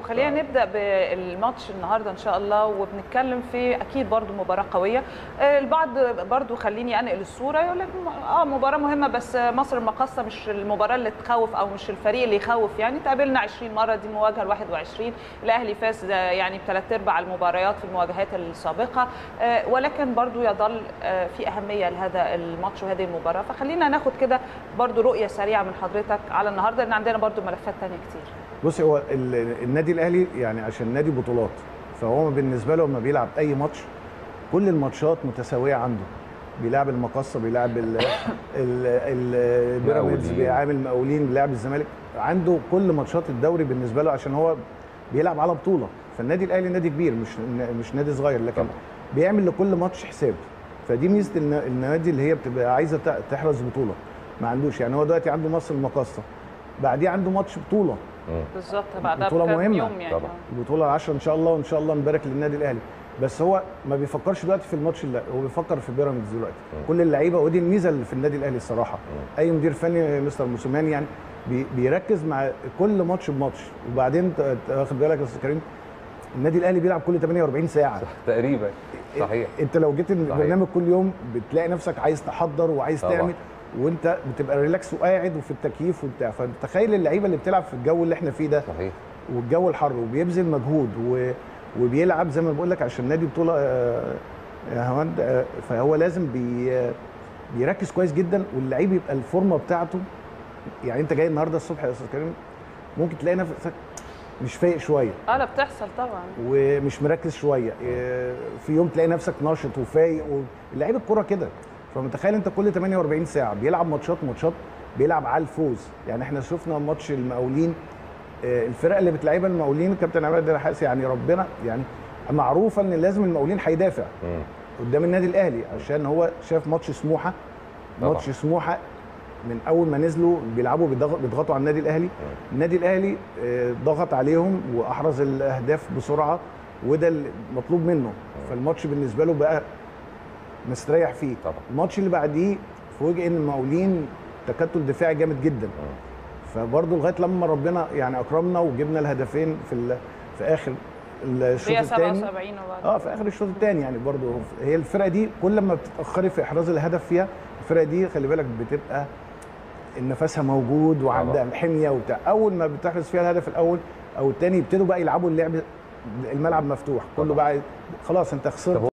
خلينا نبدا بالماتش النهارده ان شاء الله وبنتكلم في اكيد برضو مباراه قويه آه، البعض برضو خليني انقل الصوره يقول لك اه مباراه مهمه بس مصر المقاصه مش المباراه اللي تخوف او مش الفريق اللي يخوف يعني تقابلنا 20 مره دي مواجهه ال 21 الاهلي فاز آه، يعني بثلاث ارباع المباريات في المواجهات السابقه آه، ولكن برضو يظل آه، في اهميه لهذا الماتش وهذه المباراه فخلينا ناخد كده برضو رؤيه سريعه من حضرتك على النهارده لان عندنا برضو ملفات ثانيه كتير بصي هو ال- النادي الاهلي يعني عشان نادي بطولات فهو بالنسبه له لما بيلعب اي ماتش كل الماتشات متساويه عنده بيلعب المقصه بيلعب ال- ال- ال- بيراميدز مقاولين. بيعامل المقاولين بيلعب الزمالك عنده كل ماتشات الدوري بالنسبه له عشان هو بيلعب على بطوله فالنادي الاهلي نادي كبير مش مش نادي صغير لكن طبعا. بيعمل لكل ماتش حساب فدي ميزه الن- النادي اللي هي بتبقى عايزه ت- تحرز بطوله ما عندوش يعني هو دلوقتي عنده مصر المقاصه بعديه عنده ماتش بطوله مم. بالظبط بعدها بطولة بكام مهمة. يوم يعني طبعا. البطوله العشرة ان شاء الله وان شاء الله نبارك للنادي الاهلي بس هو ما بيفكرش دلوقتي في الماتش اللي هو بيفكر في بيراميدز دلوقتي مم. كل اللعيبه ودي الميزه اللي في النادي الاهلي الصراحه اي مدير فني مستر موسيماني يعني بي بيركز مع كل ماتش بماتش وبعدين ت- ت- واخد بالك يا استاذ كريم النادي الاهلي بيلعب كل 48 ساعه تقريبا صحيح انت لو جيت البرنامج كل يوم بتلاقي نفسك عايز تحضر وعايز طبعا. تعمل وانت بتبقى ريلاكس وقاعد وفي التكييف وبتاع فتخيل اللعيبه اللي بتلعب في الجو اللي احنا فيه ده صحيح والجو الحر وبيبذل مجهود و... وبيلعب زي ما بقول لك عشان نادي بطوله آه، يا هوند آه، فهو لازم بي... آه، بيركز كويس جدا واللعيب يبقى الفورمه بتاعته يعني انت جاي النهارده الصبح يا استاذ كريم ممكن تلاقي نفسك مش فايق شويه اه لا بتحصل طبعا ومش مركز شويه آه، في يوم تلاقي نفسك ناشط وفايق اللعيب الكوره كده فمتخيل انت كل 48 ساعه بيلعب ماتشات ماتشات بيلعب على الفوز يعني احنا شفنا ماتش المقاولين آه، الفرق اللي بتلعبها المقاولين كابتن عماد الحاسي يعني ربنا يعني معروفه ان لازم المقاولين هيدافع مم. قدام النادي الاهلي عشان هو شاف ماتش سموحه طبعا. ماتش سموحه من اول ما نزلوا بيلعبوا بيضغ- بيضغطوا على النادي الاهلي النادي الاهلي آه، ضغط عليهم واحرز الاهداف بسرعه وده المطلوب منه فالماتش بالنسبه له بقى مستريح فيه طبعا. الماتش اللي بعديه فوجئ ان المقاولين تكتل دفاعي جامد جدا فبرضه لغايه لما ربنا يعني اكرمنا وجبنا الهدفين في ال- في اخر الشوط هي الثاني 77 وبعد اه في اخر الشوط الثاني يعني برضو هي الفرقه دي كل ما بتتاخري في احراز الهدف فيها الفرقه دي خلي بالك بتبقى نفسها موجود وعندها طبعا. الحميه وبتاع اول ما بتحرز فيها الهدف الاول او الثاني يبتدوا بقى يلعبوا اللعب الملعب مفتوح كله طبعا. بقى خلاص انت خسرت طب